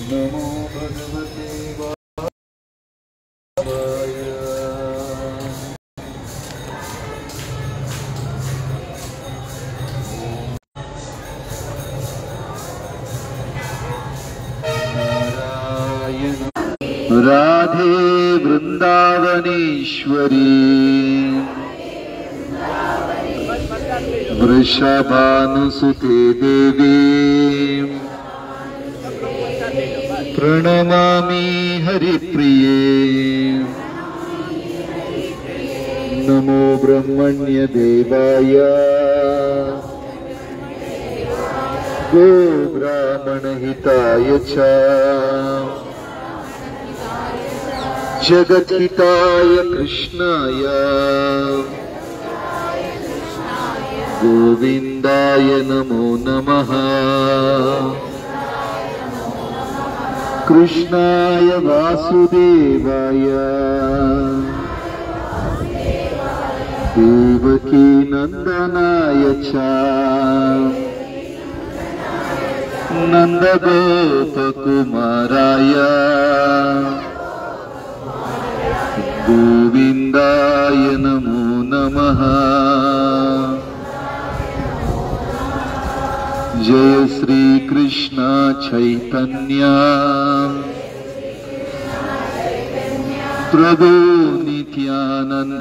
നമോ ഭഗവതേ വാസുദേവായ നാരായണ രാധേ വൃന്ദാവനീശ്വരി വൃഷഭാനുസുതേ ദേവി പ്രണമാമി ഹരിപ്രിയേ നമോ ബ്രഹ്മണ്യദേവായ गोब्राह्मणहिताय च जगद्हिताय कृष्णाय गोविन्दाय नमो नमः कृष्णाय वासुदेवाय देवकी नन्दनाय च नन्दगोपकुमाराय गोविन्दाय नमो नमः जय श्रीकृष्ण चैतन्य प्रभु नित्यानन्द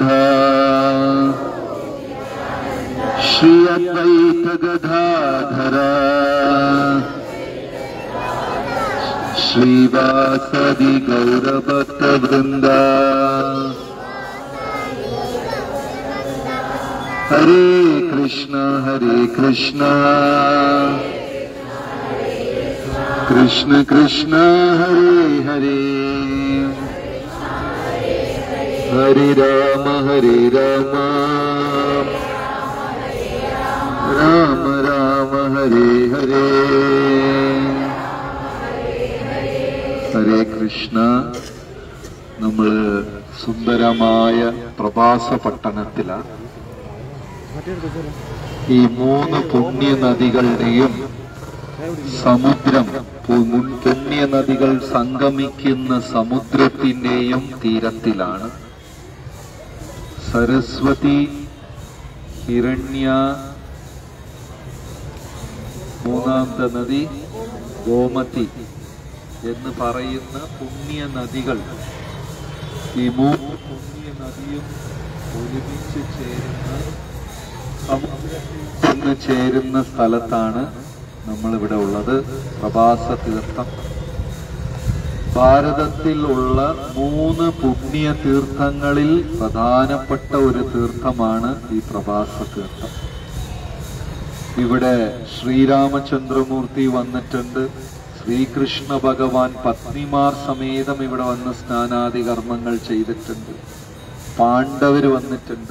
श्री अद्वैत गदाधरा श्रीवासदि गौरभक्तवृन्दा हरे कृष्ण हरे कृष्ण कृष्ण कृष्ण हरे हरे हरे राम हरे राम राम राम हरे हरे ഹരേ കൃഷ്ണ നമ്മൾ സുന്ദരമായ പ്രവാസ പട്ടണത്തിലാണ് ഈ മൂന്ന് പുണ്യ നദികളുടെയും സമുദ്രം പു- മുൻ പുണ്യ നദികൾ സംഗമിക്കുന്ന സമുദ്രത്തിന്റെയും തീരത്തിലാണ് സരസ്വതി ഹിരണ്യ മൂന്നാമത്തെ നദി ഗോമതി എന്ന് പറയുന്ന പുണ്യ നദികൾ ഈ മൂന്ന് പുണ്യ നദിയും ഒരുമിച്ച് ചേരുന്ന സമുദ്രത്തിൽ ചെന്ന് ചേരുന്ന സ്ഥലത്താണ് നമ്മളിവിടെ ഉള്ളത് പ്രഭാസ തീർത്ഥം ഭാരതത്തിൽ ഉള്ള മൂന്ന് പുണ്യ തീർത്ഥങ്ങളിൽ പ്രധാനപ്പെട്ട ഒരു തീർത്ഥമാണ് ഈ പ്രഭാസ തീർത്ഥം ഇവിടെ ശ്രീരാമചന്ദ്രമൂർത്തി വന്നിട്ടുണ്ട് ശ്രീകൃഷ്ണ ഭഗവാൻ പത്നിമാർ സമേതം ഇവിടെ വന്ന് സ്നാനാദി കർമ്മങ്ങൾ ചെയ്തിട്ടുണ്ട് പാണ്ഡവര് വന്നിട്ടുണ്ട്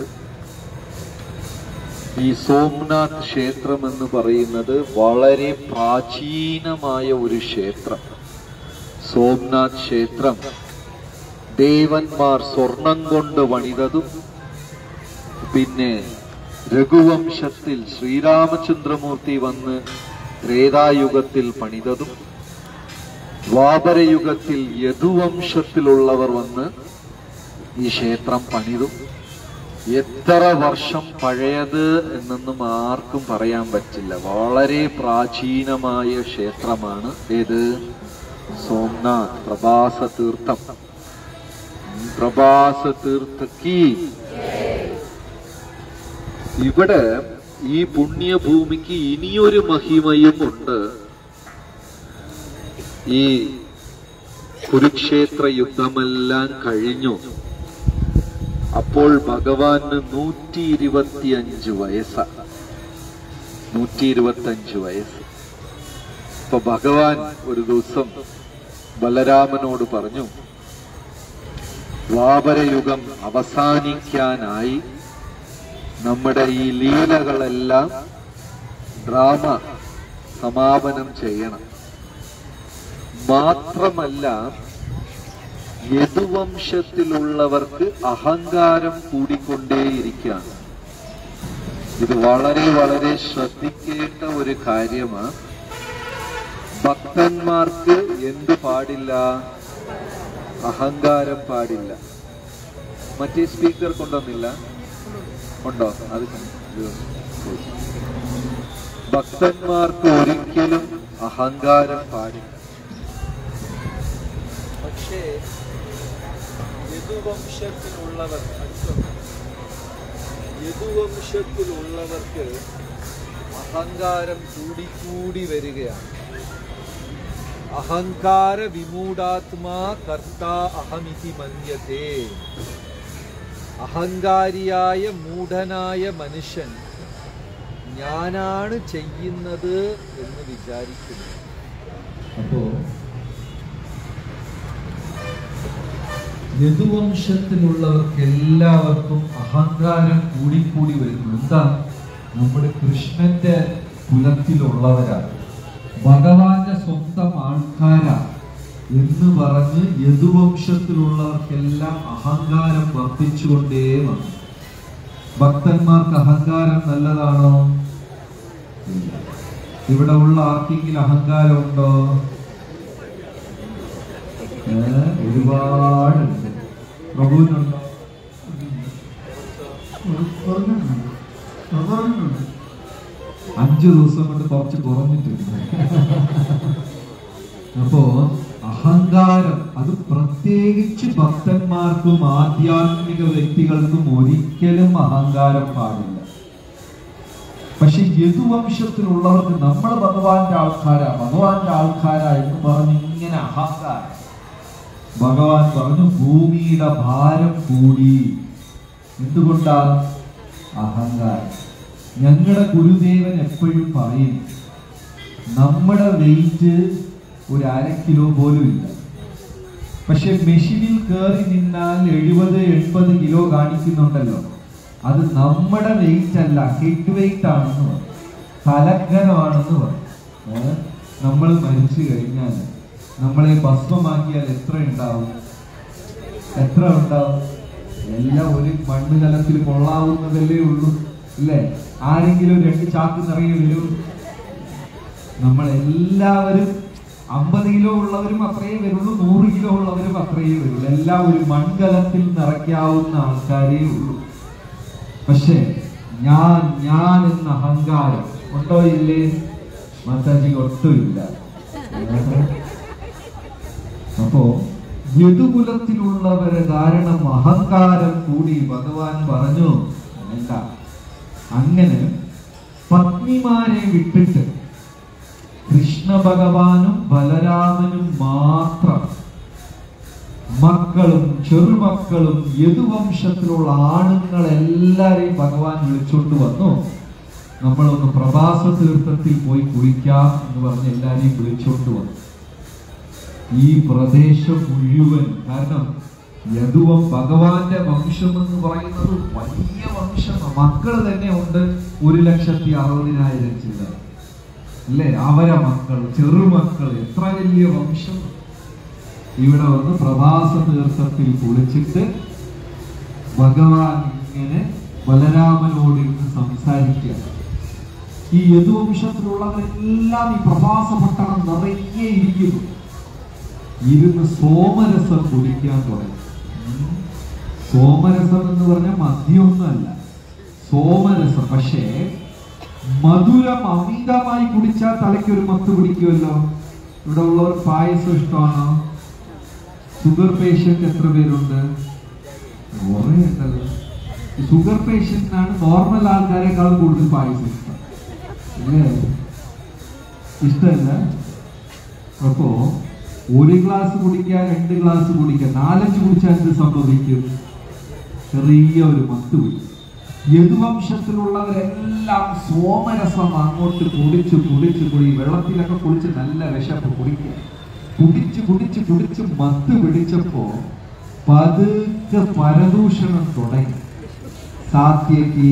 ഈ സോംനാഥ് ക്ഷേത്രം എന്ന് പറയുന്നത് വളരെ പ്രാചീനമായ ഒരു ക്ഷേത്രം സോംനാഥ് ക്ഷേത്രം ദേവന്മാർ സ്വർണം കൊണ്ട് പണിതതും പിന്നെ രഘുവംശത്തിൽ ശ്രീരാമചന്ദ്രമൂർത്തി വന്ന് ത്രേതായുഗത്തിൽ പണിതതും ദ്വാപരയുഗത്തിൽ യദുവംശത്തിലുള്ളവർ വന്ന് ഈ ക്ഷേത്രം പണിതു എത്ര വർഷം പഴയത് എന്നൊന്നും ആർക്കും പറയാൻ പറ്റില്ല വളരെ പ്രാചീനമായ ക്ഷേത്രമാണ് ഏത് സോംനാഥ് പ്രഭാസ തീർത്ഥം പ്രഭാസ തീർത്ഥ കീ ഇവിടെ ഈ പുണ്യഭൂമിക്ക് ഇനിയൊരു മഹിമയും ഉണ്ട് ഈ കുരുക്ഷേത്ര യുദ്ധമെല്ലാം കഴിഞ്ഞു അപ്പോൾ ഭഗവാന് നൂറ്റി ഇരുപത്തിയഞ്ച് വയസ്സ നൂറ്റി ഇരുപത്തിയഞ്ച് വയസ്സ് അപ്പൊ ഭഗവാൻ ഒരു ദിവസം ബലരാമനോട് പറഞ്ഞു ദ്വാപരയുഗം അവസാനിക്കാനായി നമ്മുടെ ഈ ലീലകളെല്ലാം ഡ്രാമ സമാപനം ചെയ്യണം മാത്രമല്ല യദുവംശത്തിലുള്ളവർക്ക് അഹങ്കാരം കൂടിക്കൊണ്ടേയിരിക്കുകയാണ് ഇത് വളരെ വളരെ ശ്രദ്ധിക്കേണ്ട ഒരു കാര്യമാണ് ഭക്തന്മാർക്ക് എന്ത് പാടില്ല അഹങ്കാരം പാടില്ല മറ്റേ സ്പീക്കർ കൊണ്ടുവന്നില്ല ഉണ്ടോ അത് ഇത് പോയി. ഭക്തന്മാർക്ക് ഒരിക്കലും അഹങ്കാരം പാടില്ല പക്ഷേ യദുവംശത്തിലുള്ളവർ യദുവംശത്തിലുള്ളവർക്ക് അഹങ്കാരം കൂടിക്കൂടി വരികയാണ് അഹങ്കാര വിമൂഢാത്മാ കർത്ത അഹമിതി മന്യതേ അഹങ്കാരിയായ മൂഢനായ മനുഷ്യൻ ഞാനാണ് ചെയ്യുന്നത് എന്ന് വിചാരിക്കുന്നു അപ്പോ യദുവംശത്തിലുള്ളവർക്ക് എല്ലാവർക്കും അഹങ്കാരം കൂടിക്കൂടി വരുന്നു എന്താ നമ്മുടെ കൃഷ്ണന്റെ കുലത്തിലുള്ളവരാണ് ഭഗവാന്റെ സ്വന്തം ആൾക്കാരാ എന്ന് പറഞ്ഞ് യദുവംശത്തിലുള്ളവർക്കെല്ലാം അഹങ്കാരം വർദ്ധിച്ചുകൊണ്ടേ വന്നു ഭക്തന്മാർക്ക് അഹങ്കാരം നല്ലതാണോ ഇല്ല. ഇവിടെ ഉള്ള ആർക്കെങ്കിലും അഹങ്കാരം ഉണ്ടോ ഏ, ഒരുപാടുണ്ട് പ്രഭുവിനുണ്ടോ അഞ്ചു ദിവസം കൊണ്ട് കുറച്ച് കുറഞ്ഞിട്ടുണ്ട് അപ്പോ അഹങ്കാരം അത് പ്രത്യേകിച്ച് ഭക്തന്മാർക്കും ആധ്യാത്മിക വ്യക്തികൾക്കും ഒരിക്കലും അഹങ്കാരം പാടില്ല പക്ഷെ യദുവംശത്തിലുള്ളവർക്ക് നമ്മൾ ഭഗവാന്റെ ആൾക്കാരാ ഭഗവാന്റെ ആൾക്കാരാ എന്ന് പറഞ്ഞ് ഇങ്ങനെ അഹങ്കാരം ഭഗവാൻ പറഞ്ഞു ഭൂമിയുടെ ഭാരം കൂടി എന്തുകൊണ്ടാ അഹങ്കാരം ഞങ്ങളുടെ ഗുരുദേവൻ എപ്പോഴും പറയും നമ്മുടെ വെയിറ്റ് ഒരു അര കിലോ പോലും ഇല്ല പക്ഷെ മെഷീനിൽ കയറി നിന്നാൽ എഴുപത് എൺപത് കിലോ കാണിക്കുന്നുണ്ടല്ലോ അത് നമ്മുടെ വെയിറ്റ് അല്ല ഹെഡ് വെയിറ്റ് ആണെന്ന് പറയും തലക്കനമാണെന്ന് പറയും നമ്മൾ മരിച്ചു കഴിഞ്ഞാൽ നമ്മളെ ഭസ്മമാക്കിയാൽ എത്ര ഉണ്ടാവും എത്ര ഉണ്ടാവും എല്ലാം ഒരു മണ്ണ് കലത്തിൽ കൊള്ളാവുന്നതല്ലേ ഉള്ളൂ അല്ലേ ആരെങ്കിലും രണ്ട് ചാക്ക് നിറയെ വരും നമ്മൾ എല്ലാവരും അമ്പത് കിലോ ഉള്ളവരും അത്രയേ വരുള്ളൂ നൂറ് കിലോ ഉള്ളവരും അത്രയേ വരുള്ളൂ എല്ലാം ഒരു മൺകലത്തിൽ നിറയ്ക്കാവുന്ന ആൾക്കാരേ ഉള്ളൂ പക്ഷേ ഞാൻ ഞാൻ എന്ന അഹങ്കാരം ഉണ്ടോ ഇല്ലേ മാതാജി ഒട്ടുമില്ല അപ്പോ യദുകുലത്തിലുള്ളവരെ കാരണം അഹങ്കാരം കൂടി ഭഗവാൻ പറഞ്ഞു വേണ്ട അങ്ങനെ പത്നിമാരെ വിട്ടിട്ട് കൃഷ്ണ ഭഗവാനും ബലരാമനും മാത്രം മക്കളും ചെറുമക്കളും യദുവംശത്തിലുള്ള ആണുങ്ങളെല്ലാരെയും ഭഗവാൻ വിളിച്ചോണ്ട് വന്നു നമ്മളൊന്ന് പ്രഭാസ തീർത്ഥത്തിൽ പോയി കുളിക്കാം എന്ന് പറഞ്ഞ് എല്ലാരെയും വിളിച്ചോണ്ട് വന്നു ഈ പ്രദേശം മുഴുവൻ കാരണം യദുവം ഭഗവാന്റെ വംശം എന്ന് പറയുന്നത് വലിയ വംശമാണ് മക്കൾ തന്നെ ഉണ്ട് ഒരു ലക്ഷത്തി അറുപതിനായിരം ചില്ലറ അല്ലേ അവരെ മക്കൾ ചെറുമക്കൾ എത്ര വലിയ വംശം ഇവിടെ വന്ന് പ്രഭാസ തീർത്ഥത്തിൽ കുളിച്ചിട്ട് ഭഗവാൻ ഇങ്ങനെ ബലരാമനോട് ഇരുന്ന് സംസാരിക്കുക ഈ യദുവംശത്തിലുള്ളവരെല്ലാം ഈ പ്രഭാസ പട്ടണം നിറയെ ഇരിക്കുന്നു ഇരുന്ന് സോമരസം കുടിക്കാൻ തുടങ്ങി ഉം. സോമരസം എന്ന് പറഞ്ഞാൽ മദ്യമൊന്നുമല്ല സോമരസം പക്ഷേ മധുരം അമിതമായി കുടിച്ചാൽ തലയ്ക്ക് ഒരു മത്ത് പിടിക്കുമല്ലോ ഇവിടെ ഉള്ളവർ പായസം ഇഷ്ടമാണോ ഷുഗർ പേഷ്യന്റ് എത്ര പേരുണ്ട് കുറേ ഉണ്ടല്ലോ ഈ ഷുഗർ പേഷ്യന്റിനാണ് നോർമൽ ആൾക്കാരെക്കാളും കൂടുതൽ പായസം ഇഷ്ടം അല്ലേ ഇഷ്ടമല്ല അപ്പോ ഒരു ഗ്ലാസ് കുടിക്കുക രണ്ട് ഗ്ലാസ് കുടിക്കുക നാലഞ്ച് കുടിച്ചാൽ എന്ത് സംഭവിക്കും ചെറിയ ഒരു മത്ത് പിടിക്കും യദുവംശത്തിലുള്ളവരെല്ലാം സോമരസം അങ്ങോട്ട് കുടിച്ച് കുടിച്ച് കുടി വെള്ളത്തിലൊക്കെ കുളിച്ച് നല്ല വിശപ്പ് കുടിക്കുക കുടിച്ച് കുടിച്ച് കുടിച്ച് മത്ത് പിടിച്ചപ്പോ പതുക്കെ പരദൂഷണം തുടങ്ങി സാത്യക്ക്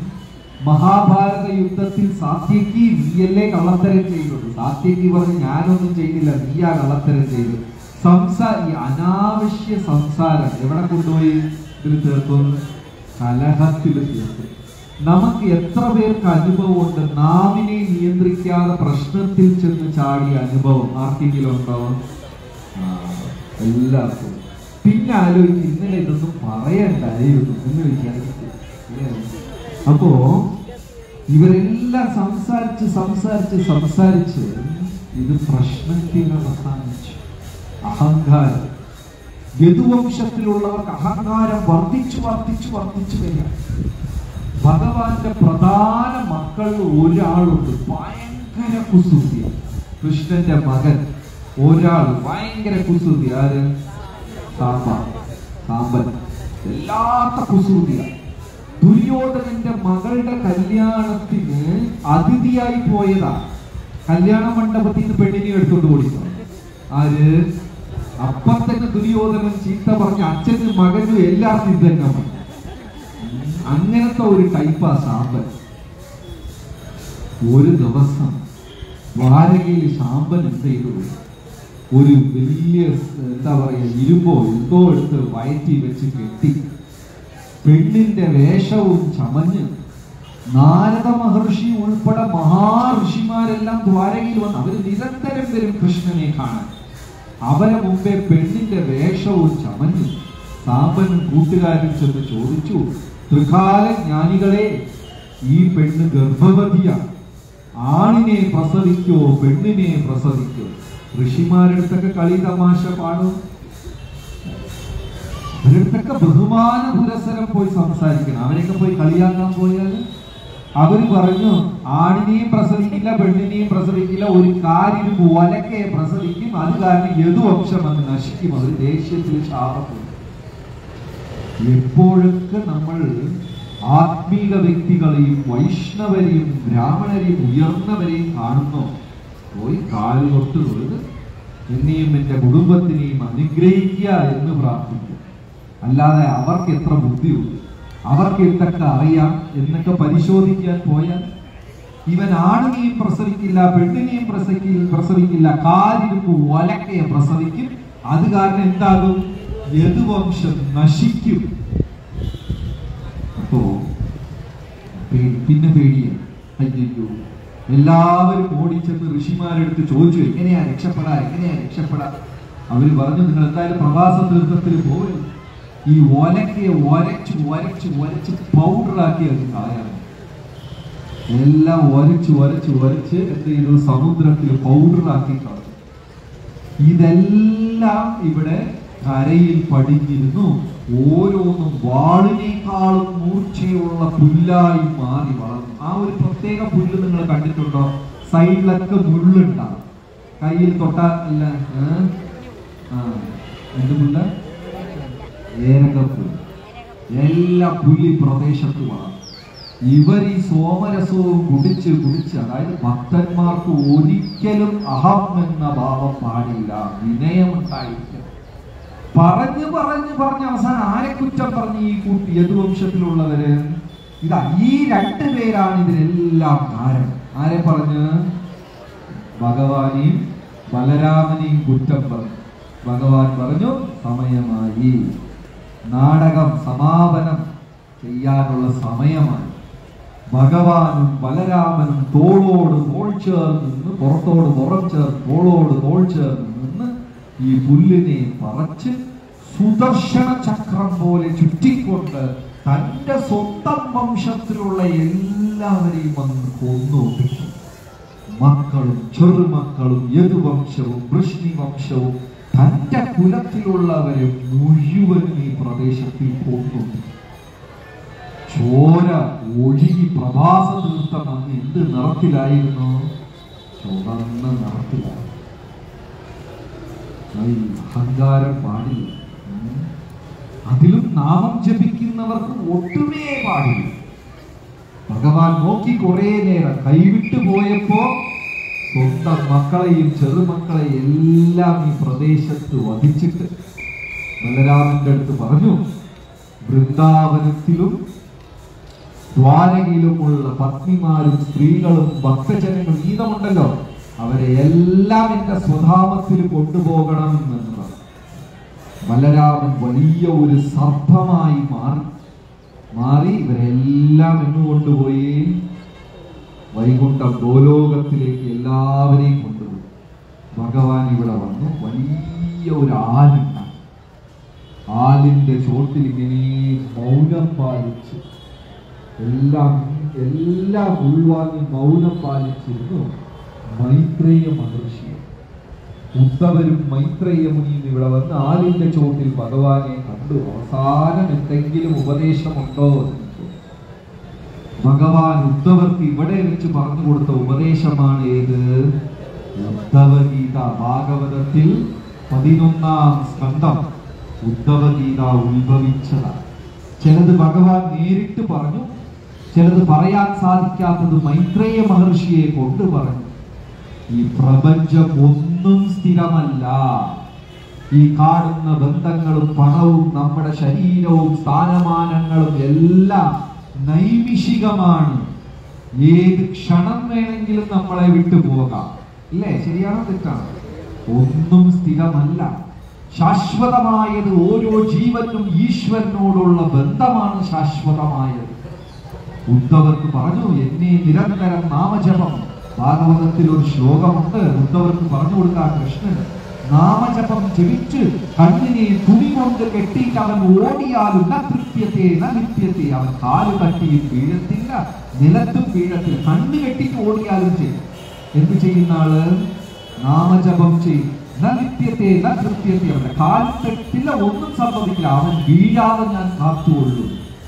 മഹാഭാരത യുദ്ധത്തിൽ സാത്യക്ക് നീയല്ലേ കള്ളത്തരം ചെയ്തത് സാത്യക്ക് പറഞ്ഞ് ഞാനൊന്നും ചെയ്തില്ല നീയാ കള്ളത്തരം ചെയ്തു സംസാ ഈ അനാവശ്യ സംസാരം എവിടെ കൊണ്ടുപോയി ഇതിൽ തീർക്കും കലഹത്തിൽ തീർക്കും നമുക്ക് എത്ര പേർക്ക് അനുഭവമുണ്ട് നാവിനെ നിയന്ത്രിക്കാൻ ചോദിക്കാതെ പ്രശ്നത്തിൽ ചെന്ന് ചാടിയ അനുഭവം ആർക്കെങ്കിലും ഉണ്ടോ ആ, എല്ലാവർക്കും പിന്നെ ആലോചിക്കും ഇന്നലെ ഇതൊന്നും പറയണ്ടായിരുന്നു എന്ന് വിചാരിച്ചു ഇല്ലേ? അപ്പോ ഇവരെല്ലാം സംസാരിച്ച് സംസാരിച്ച് സംസാരിച്ച് ഇത് പ്രശ്നത്തിൽ അവസാനിച്ചു അഹങ്കാരം യദുവംശത്തിലുള്ളവർക്ക് അഹങ്കാരം വർദ്ധിച്ചു വർദ്ധിച്ചു വർദ്ധിച്ചു വരിക ഭഗവാന്റെ പ്രധാന മക്കളിൽ ഒരാളുണ്ട് ഭയങ്കര കുസൃതി കൃഷ്ണന്റെ മകൻ ഒരാൾ ഭയങ്കര കുസൃതി ആര് സാമ്പ സാമ്പൻ എല്ലാത്ത കുസൃതിയ ദുര്യോധനന്റെ മകളുടെ കല്യാണത്തിന് അതിഥിയായി പോയതാ കല്യാണ മണ്ഡപത്തിൽ നിന്ന് പെണ്ണിനെ എടുത്തോണ്ട് ഓടിക്കണം ആര് അപ്പം തന്നെ ദുര്യോധനൻ ചീത്ത പറഞ്ഞ അച്ഛനും മകനും എല്ലാവർക്കും ഇത് തന്നെ മതി. അങ്ങനത്തെ ഒരു ടൈപ്പാ സാമ്പൻ ഒരു ദിവസം ദ്വാരകയിൽ സാമ്പൻ എന്ത് ചെയ്തു ഒരു വലിയ എന്താ പറയാ ഇരുമ്പോ എന്തോ എടുത്ത് വയറ്റി വെച്ച് കെട്ടി പെണ്ണിന്റെ വേഷവും ചമഞ്ഞ് നാരദ മഹർഷി ഉൾപ്പെടെ മഹാഋഷിമാരെല്ലാം ദ്വാരകയിൽ വന്ന് അവര് നിരന്തരം വരും കൃഷ്ണനെ കാണാൻ അവരെ മുമ്പേ പെണ്ണിന്റെ വേഷവും ചമഞ്ഞു സാമ്പനും കൂട്ടുകാരും ചെന്ന് ചോദിച്ചു ത്രികാല ജ്ഞാനികളെ ഈ പെണ്ണ് ഗർഭവതിയാണ് ആണിനെ പ്രസവിക്കോ പെണ്ണിനെ പ്രസവിക്കോ ഋഷിമാരടുത്തൊക്കെ കളി തമാശ പാടും അവരടുത്തൊക്കെ ബഹുമാന പുരസരം പോയി സംസാരിക്കണം അവരൊക്കെ പോയി കളിയാക്കാൻ പോയാൽ അവര് പറഞ്ഞു ആണിനെയും പ്രസവിക്കില്ല പെണ്ണിനെയും പ്രസവിക്കില്ല ഒരു കാര്യം ഒലക്കെ പ്രസവിക്കും അത് കാരണം യദുവംശം അങ്ങ് നശിക്കും അവർ ദേഷ്യത്തിൽ ശാപം എപ്പോഴൊക്കെ നമ്മൾ ആത്മീക വ്യക്തികളെയും വൈഷ്ണവരെയും ബ്രാഹ്മണരെയും ഉയർന്നവരെയും കാണുന്നു പോയി കാല് തൊട്ട് തൊഴുത് എന്നെയും എന്റെ കുടുംബത്തിനെയും അനുഗ്രഹിക്കുക എന്ന് പ്രാർത്ഥിക്കുക അല്ലാതെ അവർക്ക് എത്ര ബുദ്ധിയുണ്ട് അവർക്ക് എന്തൊക്കെ അറിയാം എന്നൊക്കെ പരിശോധിക്കാൻ പോയാൽ ഇവൻ ആണിനെയും പ്രസവിക്കില്ല പെണ്ണിനെയും പ്രസവിക്കില്ല പ്രസവിക്കില്ല കാലിരുപ്പ് ഒലക്കയെ പ്രസവിക്കും അത് കാരണം എന്താകും യദുവംശം നശിക്കും അപ്പോ പേ- പിന്നെ പേടിയാണ് അയ്യോ എല്ലാവരും ഓടിച്ചെന്ന് ഋഷിമാരെടുത്ത് ചോദിച്ചു എങ്ങനെയാ രക്ഷപ്പെടാ എങ്ങനെയാ രക്ഷപ്പെടാ അവര് പറഞ്ഞു നിങ്ങൾ എന്തായാലും പ്രവാസ തീർത്ഥത്തിൽ പോകരുത് ഈ ഒലക്കയെ ഒരച്ച് ഒരച്ച് ഒരച്ച് പൗഡറാക്കി അത് കളയാൻ എല്ലാം ഒരച്ച് ഒരച്ച് ഒരച്ച് എന്ത് ചെയ്തു സമുദ്രത്തിൽ പൗഡറാക്കി കളഞ്ഞു ഇതെല്ലാം ഇവിടെ കരയിൽ പടിഞ്ഞിരുന്നു ഓരോന്നും വാളിനേക്കാളും മൂർച്ചയുള്ള പുല്ലായി മാറി വളർന്നു ആ ഒരു പ്രത്യേക പുല്ല് നിങ്ങൾ കണ്ടിട്ടുണ്ടോ സൈഡിലൊക്കെ മുള്ളുണ്ടാവും കയ്യിൽ തൊട്ടാൽ അല്ല ഏ? ആ എന്ത് പുല്ല ഏരകപ്പുല്ല് എല്ലാ പുല്ലി പ്രദേശത്ത് വളർന്നു ഇവർ ഈ സോമരസവും കുടിച്ച് കുടിച്ച് അതായത് ഭക്തന്മാർക്ക് ഒരിക്കലും അഹം എന്ന ഭാവം പാടില്ല വിനയമുണ്ടായിരിക്കണം പറഞ്ഞു പറഞ്ഞു പറഞ്ഞ് അവസാനം ആരെ കുറ്റം പറഞ്ഞ് ഈ കൂട്ടി യദുവംശത്തിലുള്ളവര് ഇതാ ഈ രണ്ടു പേരാണ് ഇതിനെല്ലാം കാരണം ആരെ പറഞ്ഞ് ഭഗവാനെയും ബലരാമനെയും കുറ്റം പറഞ്ഞു ഭഗവാൻ പറഞ്ഞു സമയമായി നാടകം സമാപനം ചെയ്യാനുള്ള സമയമായി ഭഗവാനും ബലരാമനും തോളോട് തോൾ ചേർന്ന് നിന്ന് പുറത്തോട് പുറം ചേർന്ന് തോളോട് തോൾ ചേർന്ന് നിന്ന് ഈ പുല്ലിനെ പറച്ച് സുദർശന ചക്രം പോലെ ചുറ്റിക്കൊണ്ട് തന്റെ സ്വന്തം വംശത്തിലുള്ള എല്ലാവരെയും വന്ന് കൊന്നൊപ്പിച്ചു മക്കളും ചെറുമക്കളും യദുവംശവും വൃഷ്ണി വംശവും തന്റെ കുലത്തിലുള്ളവരെ മുഴുവനും ഈ പ്രദേശത്തിൽ കൊന്നൊപ്പിച്ചു ചോര ഒഴുകി പ്രഭാസ തീർത്ഥം അന്ന് എന്ത് നിറത്തിലായിരുന്നു ചുവന്ന നിറത്തിലായിരുന്നു ഐ, അഹങ്കാരം പാടില്ല ഉം. അതിലും നാമം ജപിക്കുന്നവർക്ക് ഒട്ടുമേ പാടില്ല ഭഗവാൻ നോക്കി കുറെ നേരം കൈവിട്ടു പോയപ്പോ സ്വന്തം മക്കളെയും ചെറുമക്കളെയും എല്ലാം ഈ പ്രദേശത്ത് വധിച്ചിട്ട് ബലരാമന്റെ അടുത്ത് പറഞ്ഞു വൃന്ദാവനത്തിലും ദ്വാരകയിലുമുള്ള പത്നിമാരും സ്ത്രീകളും ഭക്തജനങ്ങളും ഗീതമുണ്ടല്ലോ അവരെ എല്ലാം എന്റെ സ്വധാമത്തിൽ കൊണ്ടുപോകണം എന്ന് പറഞ്ഞു ബലരാമൻ വലിയ ഒരു സർപ്പമായി മാറി മാറി ഇവരെല്ലാം എന്ന് കൊണ്ടുപോയി വൈകുണ്ഠം ഗോലോകത്തിലേക്ക് എല്ലാവരെയും കൊണ്ടുപോയി ഭഗവാൻ ഇവിടെ വന്നു വലിയ ഒരു ആലുണ്ടായി ആലിന്റെ ചോട്ടിൽ ഇങ്ങനെ മൗനം പാലിച്ച് എല്ലാം എല്ലാം ഉൾവാങ്ങി മൗനം പാലിച്ചിരുന്നു മൈത്രേയ മഹർഷി ഉദ്ധവരും മൈത്രേയ മുനിയും ഇവിടെ വന്ന് ആലിന്റെ ചോട്ടിൽ ഭഗവാനെ കണ്ടു അവസാനം എന്തെങ്കിലും ഉപദേശമുണ്ടോ എന്ന് ചോദിച്ചു. ഭഗവാൻ ഉദ്ധവർക്ക് ഇവിടെ വെച്ച് പറഞ്ഞു കൊടുത്ത ഉപദേശമാണ് ഏത് ഉദ്ധവഗീത ഭാഗവതത്തിൽ പതിനൊന്നാം സ്കന്ധം ഉദ്ധവഗീത ഉത്ഭവിച്ചതാണ് ചിലത് ഭഗവാൻ നേരിട്ട് പറഞ്ഞു ചിലത് പറയാൻ സാധിക്കാത്തത് മൈത്രേയ മഹർഷിയെ കൊണ്ട് പറഞ്ഞു ഈ പ്രപഞ്ചം ഒന്നും സ്ഥിരമല്ല ഈ കാണുന്ന ബന്ധങ്ങളും പണവും നമ്മുടെ ശരീരവും സ്ഥാനമാനങ്ങളും എല്ലാം നൈമിഷികമാണ് ഏത് ക്ഷണം വേണമെങ്കിലും നമ്മളെ വിട്ടു പോകാം ഇല്ലേ ശരിയാണോ തെറ്റാണോ ഒന്നും സ്ഥിരമല്ല ശാശ്വതമായത് ഓരോ ജീവനും ഈശ്വരനോടുള്ള ബന്ധമാണ് ശാശ്വതമായത് ഉദ്ധവർക്ക് പറഞ്ഞു എന്നെ നിരന്തരം നാമജപം ഭാഗവതത്തിൽ ഒരു ശ്ലോകമുണ്ട് ഉദ്ധവർക്ക് പറഞ്ഞു കൊടുക്കാൻ കൃഷ്ണൻ നാമജപം ജപിച്ച് കണ്ണിനെ തുണി കൊണ്ട് കെട്ടിയിട്ട് അവൻ ഓടിയാലും ന തൃപ്യത്തെ ന ലിപ്യത്തെ അവൻ കാല് തട്ടിയും വീഴത്തില്ല നിലത്തും വീഴത്തില്ല കണ്ണ് കെട്ടിട്ട് ഓടിയാലും ചെയ്യും എന്ത് ചെയ്യുന്ന ആള് നാമജപം ചെയ്യും ന ലിപ്യത്തെ ന തൃപ്യത്തെ അവന്റെ കാല് തെറ്റില്ല ഒന്നും സംഭവിക്കില്ല അവൻ വീഴാതെ ഞാൻ കാത്തുകൊള്ളും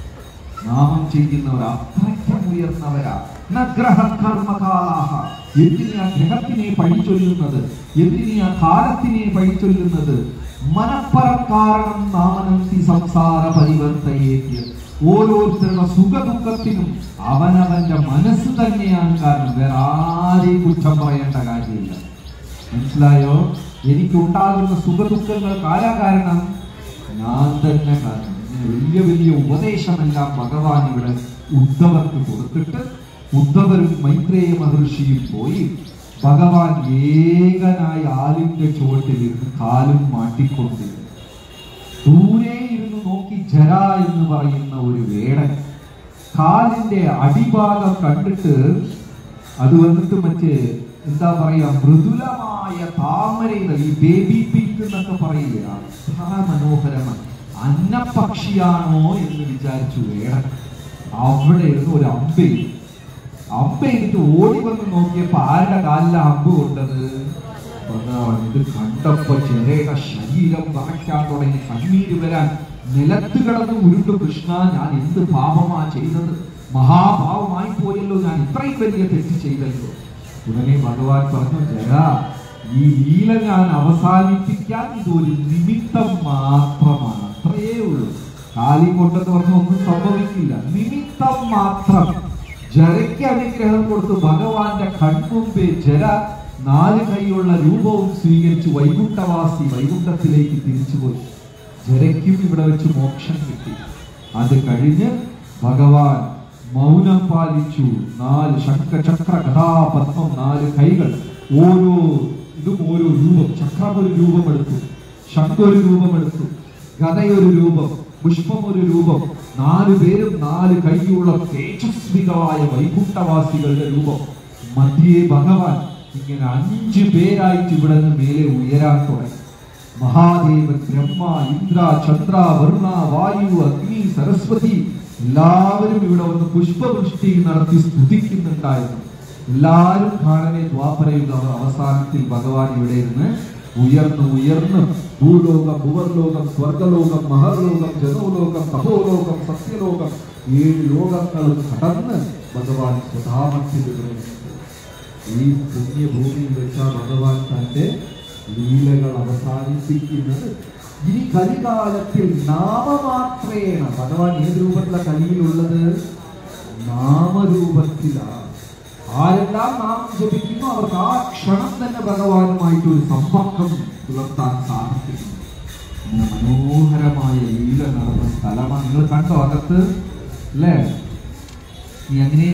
നാമം ചെയ്യുന്നവർ അത്രയ്ക്കും ഉയർന്നവരാ നഗ്രഹ കർമ്മകാലാഹ എന്തിനാ ഗ്രഹത്തിനെ പഴിച്ചൊല്ലുന്നത് എന്തിനാ കാലത്തിനെ പഴിച്ചൊല്ലുന്നത് മനപ്പരം കാരണം നാമനന്തി സംസാര പരിവർത്തയേറ്റ് ഓരോരുത്തരുടെ സുഖദുഃഖത്തിനും അവനവന്റെ മനസ്സ് തന്നെയാണ് കാരണം വേറെ ആരെയും കുറ്റം പറയേണ്ട കാര്യമില്ല മനസ്സിലായോ എനിക്കുണ്ടാകുന്ന സുഖദുഃഖങ്ങൾക്ക് ആരാ കാരണം ഞാൻ തന്നെ കാരണം ഇങ്ങനെ വലിയ വലിയ ഉപദേശമെല്ലാം ഭഗവാൻ ഇവിടെ ഉദ്ധവർക്ക് കൊടുത്തിട്ട് ഉദ്ധവരും മൈത്രേയ മഹർഷിയും പോയി ഭഗവാൻ ഏകനായ ആലിന്റെ ചുവട്ടിലിരുന്ന് കാലും മാട്ടിക്കൊണ്ടിരുന്നു ദൂരെ ഇരുന്ന് നോക്കി ജര എന്ന് പറയുന്ന ഒരു വേടൻ കാലിന്റെ അടിഭാഗം കണ്ടിട്ട് അത് വന്നിട്ട് മറ്റേ എന്താ പറയാ മൃദുലമായ താമരയുടെ ഈ ബേബി പിങ്ക് എന്നൊക്കെ പറയില്ലേ അത്ര മനോഹരമാണ് അന്നപക്ഷിയാണോ എന്ന് വിചാരിച്ചു വേടൻ അവിടെ ഇരുന്ന് ഒരു അമ്പയിൽ അമ്പയിട്ട് ഓടി വന്ന് നോക്കിയപ്പോ ആരുടെ കാലിലെ അമ്പ് കൊണ്ടത് ഭഗവാൻ ഇത് കണ്ടപ്പോ ചെറിയുടെ ശരീരം വറയ്ക്കാൻ തുടങ്ങി കണ്ണീര് വരാൻ നിലത്ത് കിടന്ന് ഉരുണ്ടു കൃഷ്ണ ഞാൻ എന്ത് പാപമാ ചെയ്തത് മഹാഭാവമായി പോയല്ലോ ഞാൻ ഇത്രയും വലിയ തെറ്റ് ചെയ്തല്ലോ ഉടനെ ഭഗവാൻ പറഞ്ഞു ജയ ഈ ലീല ഞാൻ അവസാനിപ്പിക്കാൻ ഇതൊരു നിമിത്തം മാത്രമാണ് അത്രയേ ഉള്ളൂ കാലി കൊണ്ടെന്ന് പറഞ്ഞ ഒന്നും സംഭവിക്കില്ല നിമിത്തം മാത്രം ജരയ്ക്ക് അനുഗ്രഹം കൊടുത്ത് ഭഗവാന്റെ കൺമുമ്പേ ജര നാല് കൈയുള്ള രൂപവും സ്വീകരിച്ച് വൈകുണ്ഠവാസി വൈകുണ്ഠത്തിലേക്ക് തിരിച്ചുപോയി ജരയ്ക്കും ഇവിടെ വെച്ച് മോക്ഷം കിട്ടി അത് കഴിഞ്ഞ് ഭഗവാൻ മൗനം പാലിച്ചു നാല് ശംഖ ചക്ര കഥാപത്മം നാല് കൈകൾ ഓരോ ഇതും ഓരോ രൂപം ചക്രം ഒരു രൂപമെടുത്തു ശംഖ ഒരു രൂപമെടുത്തു ഗതയൊരു രൂപം പുഷ്പം ഒരു രൂപം നാല് പേരും നാല് കൈയുള്ള തേജസ്വികളായ വൈകുണ്ഠവാസികളുടെ രൂപം മധ്യേ ഭഗവാൻ ഇങ്ങനെ അഞ്ച് പേരായിട്ട് ഇവിടെ നിന്ന് മേലെ ഉയരാൻ തുടങ്ങി മഹാദേവൻ ബ്രഹ്മ ഇന്ദ്ര ചന്ദ്ര വരുണ വായു അഗ്നി സരസ്വതി എല്ലാവരും ഇവിടെ വന്ന് പുഷ്പവൃഷ്ടി നടത്തി സ്തുതിക്കുന്നുണ്ടായിരുന്നു എല്ലാവരും കാണവേ ദ്വാപരയുഗ അവസാനത്തിൽ ഭഗവാൻ ഇവിടെ ഇരുന്ന് ഉയർന്ന് ഉയർന്ന് ഭൂലോകം ഭുവർലോകം സ്വർഗലോകം മഹർലോകം ജനോലോകം തപോലോകം സത്യലോകം ഏഴ് ലോകങ്ങളും കടന്ന് ഭഗവാൻ സ്വധാമത്തിൽ ഇവിടെ നിൽക്കുന്നു. ഈ പുണ്യഭൂമിയിൽ വെച്ച ഭഗവാൻ തന്റെ ലീലകൾ അവസാനിപ്പിക്കുന്നത് ഇനി കലികാലത്തിൽ നാമമാത്രേണ ഭഗവാൻ ഏത് രൂപത്തില കലിയിലുള്ളത് നാമരൂപത്തിലാണ് ആരെല്ലാം നാമം ജപിക്കുന്നു അവർക്ക് ആ ക്ഷണം തന്നെ ഭഗവാനുമായിട്ട് ഒരു സമ്പർക്കം പുലർത്താൻ സാധിക്കുന്നു ഇങ്ങനെ മനോഹരമായ ലീല നടന്ന സ്ഥലമാണ് നിങ്ങൾ കണ്ടോ അകത്ത് അല്ലേ നീ അങ്ങനെ